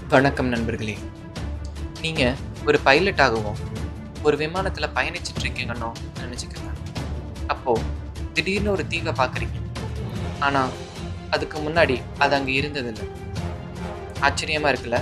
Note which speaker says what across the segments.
Speaker 1: வணக்கம் நண்பர்களே நீங்கள் ஒரு பைலட்டாகவும் ஒரு விமானத்தில் பயணிச்சுட்டு இருக்கீங்கன்னு நினச்சிக்கோங்க அப்போது திடீர்னு ஒரு தீவை பார்க்குறீங்க ஆனால் அதுக்கு முன்னாடி அது அங்கே இருந்ததில்லை ஆச்சரியமாக இருக்குல்ல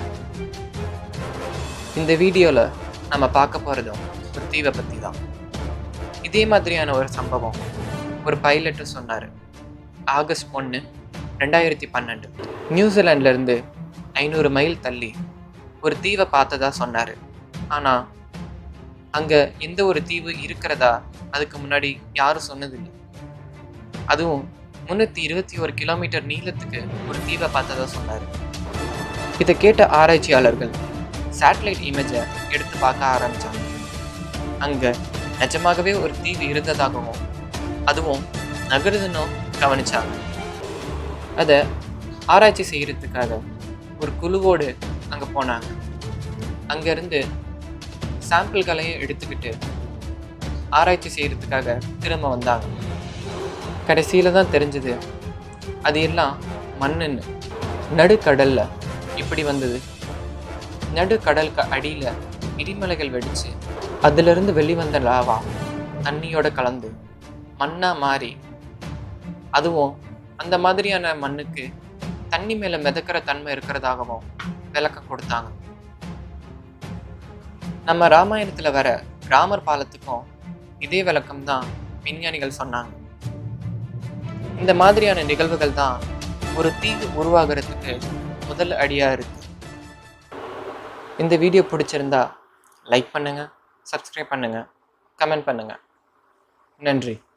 Speaker 1: இந்த வீடியோவில் நம்ம பார்க்க போகிறதும் ஒரு தீவை பற்றி தான் இதே மாதிரியான ஒரு சம்பவம் ஒரு பைலட்டு சொன்னார் ஆகஸ்ட் ஒன்று ரெண்டாயிரத்தி பன்னெண்டு நியூசிலாண்ட்லேருந்து ஐநூறு மைல் தள்ளி ஒரு தீவை பார்த்ததா சொன்னார் ஆனால் அங்கே எந்த ஒரு தீவு இருக்கிறதா அதுக்கு முன்னாடி யாரும் சொன்னதில்லை அதுவும் முந்நூற்றி இருபத்தி ஒரு கிலோமீட்டர் நீளத்துக்கு ஒரு தீவை பார்த்ததா சொன்னார் இதை கேட்ட ஆராய்ச்சியாளர்கள் சேட்டலைட் இமேஜை எடுத்து பார்க்க ஆரம்பித்தாங்க அங்கே நிஜமாகவே ஒரு தீவு இருந்ததாகவும் அதுவும் நகருதுன்னு கவனிச்சாங்க அதை ஆராய்ச்சி செய்கிறதுக்காக ஒரு குழுவோடு அங்கே போனாங்க அங்கேருந்து சாம்பிள்களையும் எடுத்துக்கிட்டு ஆராய்ச்சி செய்கிறதுக்காக திரும்ப வந்தாங்க கடைசியில் தான் தெரிஞ்சது அது எல்லாம் மண்ணுன்னு நடுக்கடலில் இப்படி வந்தது நடுக்கடலுக்கு அடியில் இடிமலைகள் வெடிச்சு அதிலிருந்து வெளிவந்த லாவா தண்ணியோட கலந்து மண்ணாக மாறி அதுவும் அந்த மாதிரியான மண்ணுக்கு தண்ணி மேலே மிதக்கிற தன்மை இருக்கிறதாகவும் விளக்கம் கொடுத்தாங்க நம்ம ராமாயணத்தில் வர ராமர் பாலத்துக்கும் இதே விளக்கம் தான் விஞ்ஞானிகள் சொன்னாங்க இந்த மாதிரியான நிகழ்வுகள் தான் ஒரு தீவு உருவாகிறதுக்கு முதல் அடியாக இருக்கு இந்த வீடியோ பிடிச்சிருந்தா லைக் பண்ணுங்கள் சப்ஸ்கிரைப் பண்ணுங்கள் கமெண்ட் பண்ணுங்கள் நன்றி